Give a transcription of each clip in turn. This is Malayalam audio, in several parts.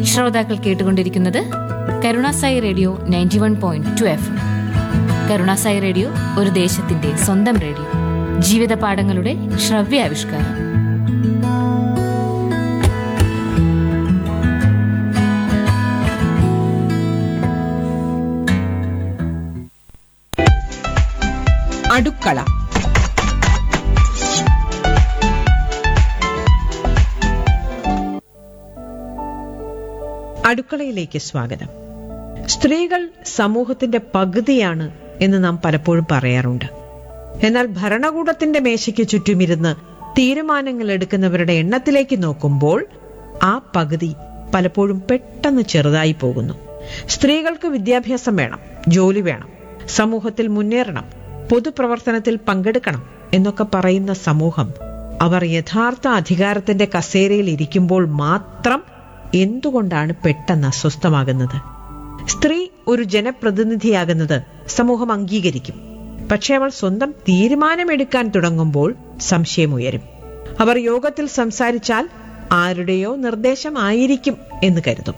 ശ്രോതാക്കൾ കേട്ടുകൊണ്ടിരിക്കുന്നത് Karunasai radio ninety one point two F Karunasai radio ഒരു ദേശത്തിന്റെ സ്വന്തം റേഡിയോ ജീവിത പാഠങ്ങളുടെ ശ്രവ്യാവിഷ്കാരം അടുക്കള അടുക്കളയിലേക്ക് സ്വാഗതം സ്ത്രീകൾ സമൂഹത്തിന്റെ പകുതിയാണ് എന്ന് നാം പലപ്പോഴും പറയാറുണ്ട് എന്നാൽ ഭരണകൂടത്തിന്റെ മേശയ്ക്ക് ചുറ്റുമിരുന്ന് തീരുമാനങ്ങൾ എടുക്കുന്നവരുടെ എണ്ണത്തിലേക്ക് നോക്കുമ്പോൾ ആ പകുതി പലപ്പോഴും പെട്ടെന്ന് ചെറുതായി പോകുന്നു സ്ത്രീകൾക്ക് വിദ്യാഭ്യാസം വേണം ജോലി വേണം സമൂഹത്തിൽ മുന്നേറണം പൊതുപ്രവർത്തനത്തിൽ പങ്കെടുക്കണം എന്നൊക്കെ പറയുന്ന സമൂഹം അവർ യഥാർത്ഥ അധികാരത്തിന്റെ കസേരയിൽ ഇരിക്കുമ്പോൾ മാത്രം എന്തുകൊണ്ടാണ് പെട്ടെന്ന് അസ്വസ്ഥമാകുന്നത് സ്ത്രീ ഒരു ജനപ്രതിനിധിയാകുന്നത് സമൂഹം അംഗീകരിക്കും പക്ഷെ അവൾ സ്വന്തം തീരുമാനമെടുക്കാൻ തുടങ്ങുമ്പോൾ സംശയമുയരും അവർ യോഗത്തിൽ സംസാരിച്ചാൽ ആരുടെയോ നിർദ്ദേശം ആയിരിക്കും എന്ന് കരുതും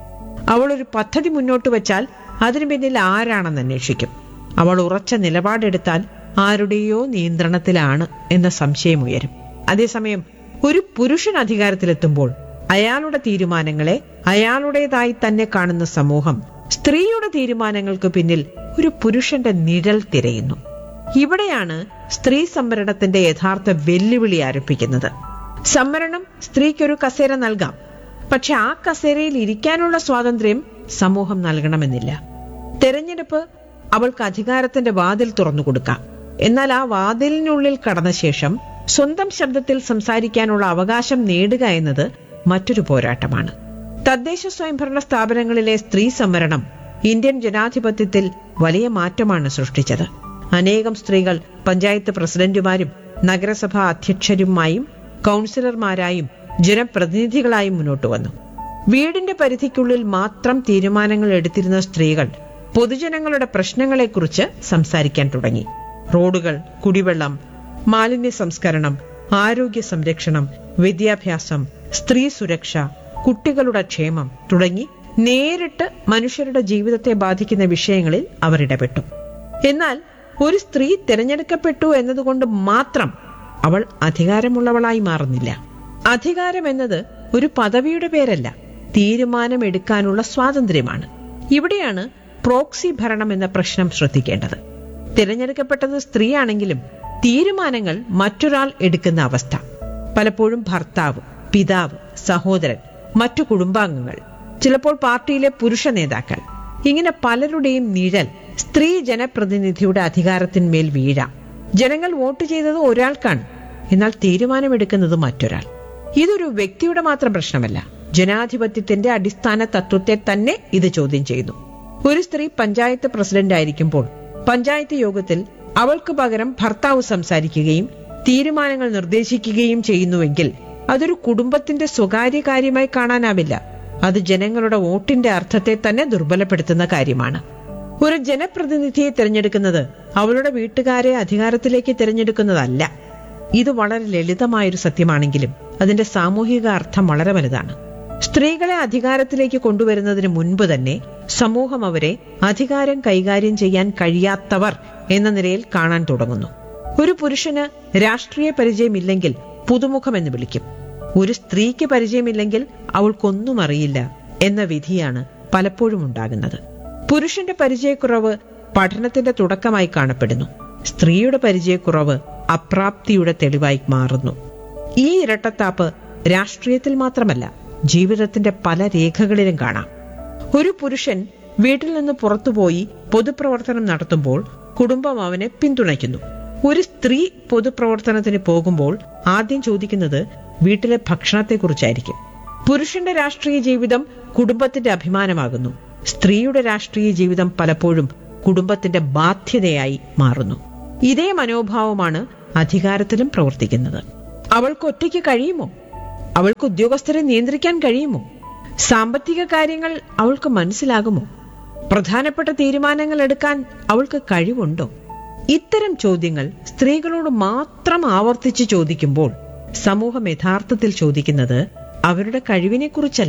അവൾ ഒരു പദ്ധതി മുന്നോട്ട് വച്ചാൽ അതിനു പിന്നിൽ ആരാണെന്ന് അന്വേഷിക്കും അവൾ ഉറച്ച നിലപാടെടുത്താൽ ആരുടെയോ നിയന്ത്രണത്തിലാണ് എന്ന സംശയമുയരും അതേസമയം ഒരു പുരുഷൻ അധികാരത്തിലെത്തുമ്പോൾ അയാളുടെ തീരുമാനങ്ങളെ അയാളുടേതായി തന്നെ കാണുന്ന സമൂഹം സ്ത്രീയുടെ തീരുമാനങ്ങൾക്ക് പിന്നിൽ ഒരു പുരുഷന്റെ നിഴൽ തിരയുന്നു ഇവിടെയാണ് സ്ത്രീ സംവരണത്തിന്റെ യഥാർത്ഥ വെല്ലുവിളി ആരംഭിക്കുന്നത് സംവരണം സ്ത്രീക്കൊരു കസേര നൽകാം പക്ഷെ ആ കസേരയിൽ ഇരിക്കാനുള്ള സ്വാതന്ത്ര്യം സമൂഹം നൽകണമെന്നില്ല തെരഞ്ഞെടുപ്പ് അവൾക്ക് അധികാരത്തിന്റെ വാതിൽ തുറന്നു കൊടുക്കാം എന്നാൽ ആ വാതിലിനുള്ളിൽ കടന്ന ശേഷം സ്വന്തം ശബ്ദത്തിൽ സംസാരിക്കാനുള്ള അവകാശം നേടുക എന്നത് മറ്റൊരു പോരാട്ടമാണ് തദ്ദേശ സ്വയംഭരണ സ്ഥാപനങ്ങളിലെ സ്ത്രീ സംവരണം ഇന്ത്യൻ ജനാധിപത്യത്തിൽ വലിയ മാറ്റമാണ് സൃഷ്ടിച്ചത് അനേകം സ്ത്രീകൾ പഞ്ചായത്ത് പ്രസിഡന്റുമാരും നഗരസഭാ അധ്യക്ഷരുമായും കൗൺസിലർമാരായും ജനപ്രതിനിധികളായും മുന്നോട്ട് വന്നു വീടിന്റെ പരിധിക്കുള്ളിൽ മാത്രം തീരുമാനങ്ങൾ എടുത്തിരുന്ന സ്ത്രീകൾ പൊതുജനങ്ങളുടെ പ്രശ്നങ്ങളെക്കുറിച്ച് സംസാരിക്കാൻ തുടങ്ങി റോഡുകൾ കുടിവെള്ളം മാലിന്യ സംസ്കരണം ആരോഗ്യ സംരക്ഷണം വിദ്യാഭ്യാസം സ്ത്രീ സുരക്ഷ കുട്ടികളുടെ ക്ഷേമം തുടങ്ങി നേരിട്ട് മനുഷ്യരുടെ ജീവിതത്തെ ബാധിക്കുന്ന വിഷയങ്ങളിൽ അവർ ഇടപെട്ടു എന്നാൽ ഒരു സ്ത്രീ തിരഞ്ഞെടുക്കപ്പെട്ടു എന്നതുകൊണ്ട് മാത്രം അവൾ അധികാരമുള്ളവളായി മാറുന്നില്ല അധികാരം എന്നത് ഒരു പദവിയുടെ പേരല്ല തീരുമാനമെടുക്കാനുള്ള സ്വാതന്ത്ര്യമാണ് ഇവിടെയാണ് പ്രോക്സി ഭരണം എന്ന പ്രശ്നം ശ്രദ്ധിക്കേണ്ടത് തിരഞ്ഞെടുക്കപ്പെട്ടത് സ്ത്രീയാണെങ്കിലും തീരുമാനങ്ങൾ മറ്റൊരാൾ എടുക്കുന്ന അവസ്ഥ പലപ്പോഴും ഭർത്താവ് പിതാവ് സഹോദരൻ മറ്റു കുടുംബാംഗങ്ങൾ ചിലപ്പോൾ പാർട്ടിയിലെ പുരുഷ നേതാക്കൾ ഇങ്ങനെ പലരുടെയും നിഴൽ സ്ത്രീ ജനപ്രതിനിധിയുടെ അധികാരത്തിന്മേൽ വീഴാം ജനങ്ങൾ വോട്ട് ചെയ്തത് ഒരാൾക്കാണ് എന്നാൽ തീരുമാനമെടുക്കുന്നത് മറ്റൊരാൾ ഇതൊരു വ്യക്തിയുടെ മാത്രം പ്രശ്നമല്ല ജനാധിപത്യത്തിന്റെ അടിസ്ഥാന തത്വത്തെ തന്നെ ഇത് ചോദ്യം ചെയ്യുന്നു ഒരു സ്ത്രീ പഞ്ചായത്ത് പ്രസിഡന്റ് ആയിരിക്കുമ്പോൾ പഞ്ചായത്ത് യോഗത്തിൽ അവൾക്ക് പകരം ഭർത്താവ് സംസാരിക്കുകയും തീരുമാനങ്ങൾ നിർദ്ദേശിക്കുകയും ചെയ്യുന്നുവെങ്കിൽ അതൊരു കുടുംബത്തിന്റെ സ്വകാര്യ കാര്യമായി കാണാനാവില്ല അത് ജനങ്ങളുടെ വോട്ടിന്റെ അർത്ഥത്തെ തന്നെ ദുർബലപ്പെടുത്തുന്ന കാര്യമാണ് ഒരു ജനപ്രതിനിധിയെ തിരഞ്ഞെടുക്കുന്നത് അവളുടെ വീട്ടുകാരെ അധികാരത്തിലേക്ക് തിരഞ്ഞെടുക്കുന്നതല്ല ഇത് വളരെ ലളിതമായൊരു സത്യമാണെങ്കിലും അതിന്റെ സാമൂഹിക അർത്ഥം വളരെ വലുതാണ് സ്ത്രീകളെ അധികാരത്തിലേക്ക് കൊണ്ടുവരുന്നതിന് മുൻപ് തന്നെ സമൂഹം അവരെ അധികാരം കൈകാര്യം ചെയ്യാൻ കഴിയാത്തവർ എന്ന നിലയിൽ കാണാൻ തുടങ്ങുന്നു ഒരു പുരുഷന് രാഷ്ട്രീയ പരിചയമില്ലെങ്കിൽ പുതുമുഖമെന്ന് വിളിക്കും ഒരു സ്ത്രീക്ക് പരിചയമില്ലെങ്കിൽ അവൾക്കൊന്നും അറിയില്ല എന്ന വിധിയാണ് പലപ്പോഴും ഉണ്ടാകുന്നത് പുരുഷന്റെ പരിചയക്കുറവ് പഠനത്തിന്റെ തുടക്കമായി കാണപ്പെടുന്നു സ്ത്രീയുടെ പരിചയക്കുറവ് അപ്രാപ്തിയുടെ തെളിവായി മാറുന്നു ഈ ഇരട്ടത്താപ്പ് രാഷ്ട്രീയത്തിൽ മാത്രമല്ല ജീവിതത്തിന്റെ പല രേഖകളിലും കാണാം ഒരു പുരുഷൻ വീട്ടിൽ നിന്ന് പുറത്തുപോയി പൊതുപ്രവർത്തനം നടത്തുമ്പോൾ കുടുംബം അവനെ പിന്തുണയ്ക്കുന്നു ഒരു സ്ത്രീ പൊതുപ്രവർത്തനത്തിന് പോകുമ്പോൾ ആദ്യം ചോദിക്കുന്നത് വീട്ടിലെ ഭക്ഷണത്തെക്കുറിച്ചായിരിക്കും പുരുഷന്റെ രാഷ്ട്രീയ ജീവിതം കുടുംബത്തിന്റെ അഭിമാനമാകുന്നു സ്ത്രീയുടെ രാഷ്ട്രീയ ജീവിതം പലപ്പോഴും കുടുംബത്തിന്റെ ബാധ്യതയായി മാറുന്നു ഇതേ മനോഭാവമാണ് അധികാരത്തിലും പ്രവർത്തിക്കുന്നത് അവൾക്ക് ഒറ്റയ്ക്ക് കഴിയുമോ അവൾക്ക് ഉദ്യോഗസ്ഥരെ നിയന്ത്രിക്കാൻ കഴിയുമോ സാമ്പത്തിക കാര്യങ്ങൾ അവൾക്ക് മനസ്സിലാകുമോ പ്രധാനപ്പെട്ട തീരുമാനങ്ങൾ എടുക്കാൻ അവൾക്ക് കഴിവുണ്ടോ ഇത്തരം ചോദ്യങ്ങൾ സ്ത്രീകളോട് മാത്രം ആവർത്തിച്ച് ചോദിക്കുമ്പോൾ സമൂഹം യഥാർത്ഥത്തിൽ ചോദിക്കുന്നത് അവരുടെ കഴിവിനെക്കുറിച്ചല്ല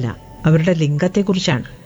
അവരുടെ ലിംഗത്തെക്കുറിച്ചാണ്